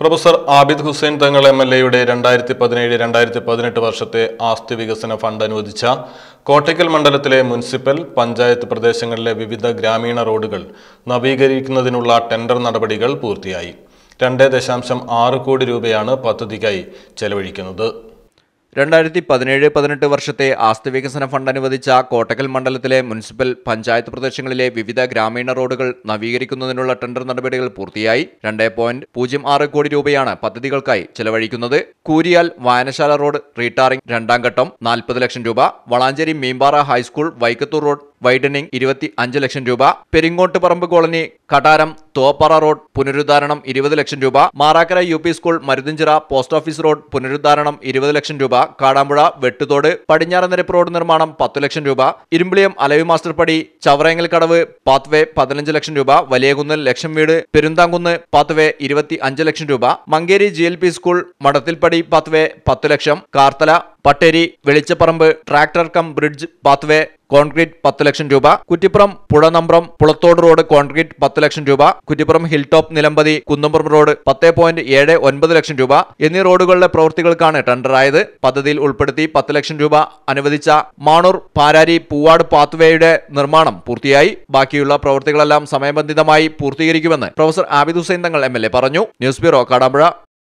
professor Abid Hussain തങ്ങൾ M L എയുടെ രണ്ടായിരത്തി പതിനേഴ് രണ്ടായിരത്തി പതിനെട്ട് വർഷത്തെ ആസ്തി വികസന ഫണ്ട് അനുവദിച്ച കോട്ടയ്ക്കൽ മണ്ഡലത്തിലെ മുനിസിപ്പൽ പഞ്ചായത്ത് പ്രദേശങ്ങളിലെ വിവിധ ഗ്രാമീണ റോഡുകൾ നവീകരിക്കുന്നതിനുള്ള ടെൻഡർ നടപടികൾ പൂർത്തിയായി രണ്ട് ദശാംശം ആറ് കോടി രൂപയാണ് പദ്ധതിക്കായി ചെലവഴിക്കുന്നത് രണ്ടായിരത്തി പതിനേഴ് പതിനെട്ട് വർഷത്തെ ആസ്തി വികസന ഫണ്ട് അനുവദിച്ച കോട്ടക്കൽ മണ്ഡലത്തിലെ മുനിസിപ്പൽ പഞ്ചായത്ത് പ്രദേശങ്ങളിലെ വിവിധ ഗ്രാമീണ റോഡുകൾ നവീകരിക്കുന്നതിനുള്ള ടെൻഡർ നടപടികൾ പൂർത്തിയായി രണ്ട് പോയിന്റ് പൂജ്യം ആറ് കോടി രൂപയാണ് പദ്ധതികൾക്കായി ചെലവഴിക്കുന്നത് കൂരിയാൽ വായനശാല റോഡ് റീടാറിംഗ് രണ്ടാം ഘട്ടം നാൽപ്പത് ലക്ഷം രൂപ Valanchery Meempara high school Vaikkathur road widening ഇരുപത്തി അഞ്ച് ലക്ഷം രൂപ പെരിങ്ങോട്ട് പറമ്പ് കോളനി കടാരം തോപ്പാറ റോഡ് പുനരുദ്ധാരണം ഇരുപത് ലക്ഷം രൂപ Marakkara U P school Maruthanchira post office road പുനരുദ്ധാരണം ഇരുപത് ലക്ഷം രൂപ കാടാമ്പുഴ വെട്ടുതോട് പടിഞ്ഞാറ നിരപ്പ് റോഡ് നിർമ്മാണം പത്ത് ലക്ഷം രൂപ ഇരുമ്പിളിയം അലവി മാസ്റ്റർ പടി ചവറേങ്ങൽ കടവ് പാത്വേ പതിനഞ്ച് ലക്ഷം രൂപ വലിയകുന്നിൽ ലക്ഷം വീട് പെരുന്താങ്കുന്ന് പാത്വേ ഇരുപത്തി അഞ്ച് ലക്ഷം രൂപ Mankeri G L P school Madathilpadi pathway പത്ത് ലക്ഷം Karthala Patteri Velichaparamba tractor cum bridge pathway concrete പത്ത് ലക്ഷം രൂപ കുറ്റിപ്പുറം പുഴനമ്പ്രം പുളത്തോട് റോഡ് കോൺക്രീറ്റ് പത്ത് ലക്ഷം രൂപ Kuttippuram hill top Nilambathi Kunnampuram road പത്ത് പോയിന്റ് ഏഴ് ഒൻപത് ലക്ഷം രൂപ എന്നീ റോഡുകളുടെ പ്രവൃത്തികൾക്കാണ് ടെൻഡറായത് പദ്ധതിയിൽ ഉൾപ്പെടുത്തി പത്ത് ലക്ഷം രൂപ അനുവദിച്ച മാണൂർ പാരാരി പൂവാട് പാത്വേയുടെ നിർമ്മാണം പൂർത്തിയായി ബാക്കിയുള്ള പ്രവൃത്തികളെല്ലാം സമയബന്ധിതമായി പൂർത്തീകരിക്കുമെന്ന് പ്രൊഫസർ ആബിദ് ഹുസൈൻ തങ്ങൾ എം പറഞ്ഞു ന്യൂസ് ബ്യൂറോ കാടാമ്പുഴ